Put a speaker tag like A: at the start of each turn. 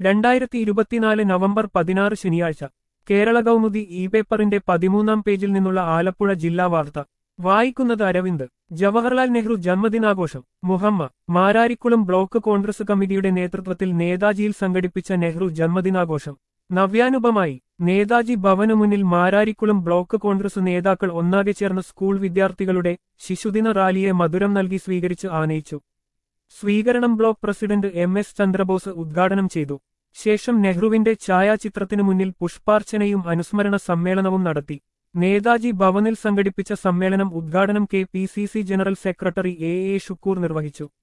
A: രണ്ടായിരത്തി ഇരുപത്തിനാല് നവംബർ പതിനാറ് ശനിയാഴ്ച കേരള കൗമുദി ഇ പേപ്പറിന്റെ പതിമൂന്നാം പേജിൽ നിന്നുള്ള ആലപ്പുഴ ജില്ലാ വാർത്ത വായിക്കുന്നത് അരവിന്ദ് ജവഹർലാൽ നെഹ്റു ജന്മദിനാഘോഷം മുഹമ്മ മാരാരിക്കുളം ബ്ലോക്ക് കോൺഗ്രസ് കമ്മിറ്റിയുടെ നേതൃത്വത്തിൽ നേതാജിയിൽ സംഘടിപ്പിച്ച നെഹ്റു ജന്മദിനാഘോഷം നവ്യാനുപമായി നേതാജി ഭവനു മുന്നിൽ മാരാരിക്കുളം ബ്ലോക്ക് കോൺഗ്രസ് നേതാക്കൾ ഒന്നാകെ ചേർന്ന് സ്കൂൾ വിദ്യാർത്ഥികളുടെ ശിശുദിന റാലിയെ മധുരം നൽകി സ്വീകരിച്ച് ആനയിച്ചു സ്വീകരണം block president M S Chandrabose ഉദ്ഘാടനം ചെയ്തു ശേഷം നെഹ്റുവിന്റെ ഛായാചിത്രത്തിനു മുന്നിൽ പുഷ്പാർച്ചനയും അനുസ്മരണ സമ്മേളനവും നടത്തി നേതാജി ഭവനിൽ സംഘടിപ്പിച്ച സമ്മേളനം ഉദ്ഘാടനം K P C C general secretary A A Shukkur നിർവഹിച്ചു